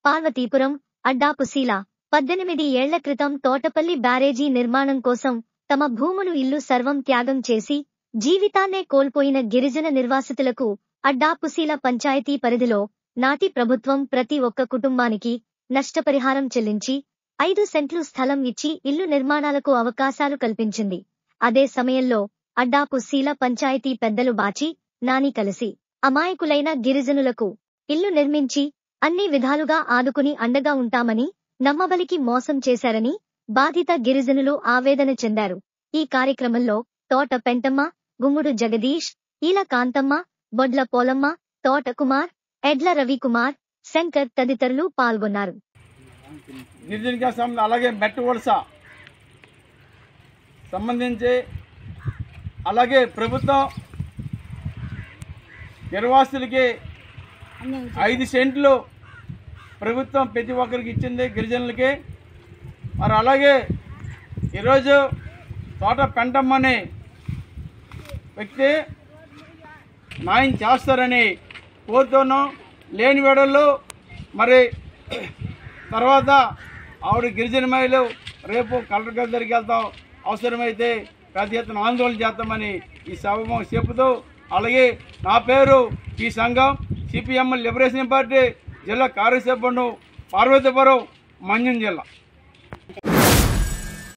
పార్వతీపురం అడ్డాపుశీల పద్దెనిమిది ఏళ్ల క్రితం తోటపల్లి బ్యారేజీ నిర్మాణం కోసం తమ భూములు ఇల్లు సర్వం త్యాగం చేసి జీవితాన్నే కోల్పోయిన గిరిజన నిర్వాసితులకు అడ్డాపుశీల పంచాయతీ పరిధిలో నాటి ప్రభుత్వం ప్రతి ఒక్క కుటుంబానికి నష్టపరిహారం చెల్లించి ఐదు సెంట్లు స్థలం ఇచ్చి ఇల్లు నిర్మాణాలకు అవకాశాలు కల్పించింది అదే సమయంలో అడ్డాపు శీల పంచాయతీ పెద్దలు బాచి నాని కలిసి అమాయకులైన గిరిజనులకు ఇల్లు నిర్మించి అన్ని విధాలుగా ఆదుకుని అండగా ఉంటామని నమ్మబలికి మోసం చేశారని బాధిత గిరిజనులు ఆవేదన చెందారు ఈ కార్యక్రమంలో తోట పెంటమ్మ గుమ్ముడు జగదీష్ ఈల కాంతమ్మ బొడ్ల పోలమ్మ తోట కుమార్ ఎడ్ల రవికుమార్ శంకర్ తదితరులు పాల్గొన్నారు గిరిజన సంబంధం అలాగే మెట్ట వలస సంబంధించి అలాగే ప్రభుత్వం నిర్వాసులకి ఐదు సెంట్లు ప్రభుత్వం ప్రతి ఒక్కరికి ఇచ్చింది గిరిజనులకి మరి అలాగే ఈరోజు తోట పెంటమ్మని వ్యక్తి న్యాయం చేస్తారని కోరుతున్నాం లేని వేడల్లో మరి తర్వాత ఆవిడ గిరిజన మహిళలు రేపు కలెక్టర్ గారి దగ్గరికి వెళ్తాం అవసరమైతే పెద్ద ఎత్తున ఆందోళన చేస్తామని ఈ సభ చెబుతూ అలాగే నా పేరు ఈ సంఘం సిపిఎం లిబరేషన్ పార్టీ జిల్లా కార్యసభ్యుడు పార్వతీపురం మన్యం జిల్లా